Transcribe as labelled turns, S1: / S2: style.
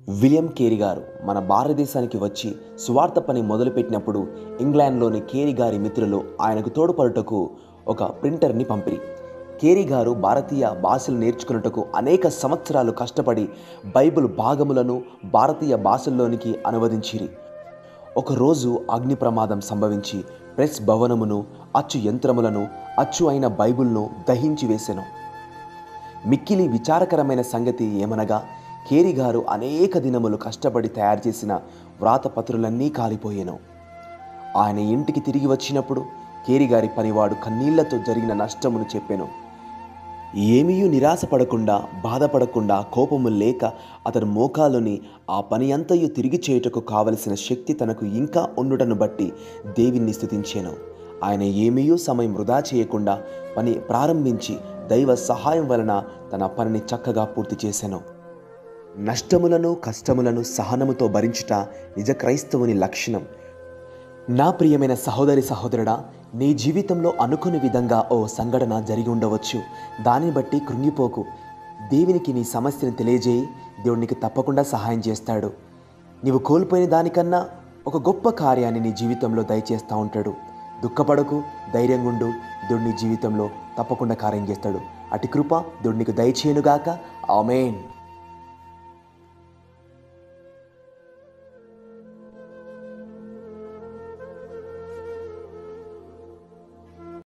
S1: William Carey గారు మన భారతదేశానికి వచ్చి స్వార్థ పని మొదలుపెట్టినప్పుడు ఇంగ్లాండ్లోని కేరీ గారి మిత్రులు ఆయనకు తోడ్పడుటకు ఒక ప్రింటర్ని పంపిరి కేరీ గారు భారతీయ భాషలు నేర్చుకున్నట్టుకు అనేక సంవత్సరాలు కష్టపడి బైబిల్ భాగములను భారతీయ భాషల్లోనికి అనువదించిరి ఒకరోజు అగ్ని ప్రమాదం సంభవించి ప్రెస్ భవనమును అచ్చు యంత్రములను అచ్చు అయిన బైబిల్ను దహించి వేసెను మిక్కిలి విచారకరమైన సంగతి ఏమనగా కేరి గారు అనేక దినములు కష్టపడి తయారు చేసిన వ్రాతపత్రులన్నీ కాలిపోయాను ఆయన ఇంటికి తిరిగి వచ్చినప్పుడు కేరి గారి పనివాడు కన్నీళ్లతో జరిగిన నష్టమును చెప్పాను ఏమీయూ నిరాశపడకుండా బాధపడకుండా కోపము లేక అతని మోకాలుని ఆ పని అంతయు తిరిగి చేయుటకు కావలసిన శక్తి తనకు ఇంకా ఉండుటను బట్టి దేవిని స్థుతించాను ఆయన ఏమీయూ సమయం వృధా చేయకుండా పని ప్రారంభించి దైవ సహాయం వలన తన పనిని చక్కగా పూర్తి చేశాను నష్టములను కష్టములను సహనముతో భరించుట నిజ క్రైస్తవుని లక్షణం నా ప్రియమైన సహోదరి సహోదరుడా నీ జీవితంలో అనుకునే విధంగా ఓ సంఘటన జరిగి ఉండవచ్చు దానిని బట్టి కృంగిపోకు దేవునికి నీ సమస్యను తెలియజేయి దేవుడు నీకు తప్పకుండా సహాయం చేస్తాడు నీవు కోల్పోయిన దానికన్నా ఒక గొప్ప కార్యాన్ని నీ జీవితంలో దయచేస్తూ ఉంటాడు దుఃఖపడకు ధైర్యంగా ఉండు దేవుడు నీ జీవితంలో తప్పకుండా కార్యం చేస్తాడు అటు కృప దేవుడు నీకు దయచేయనుగాక ఆమెన్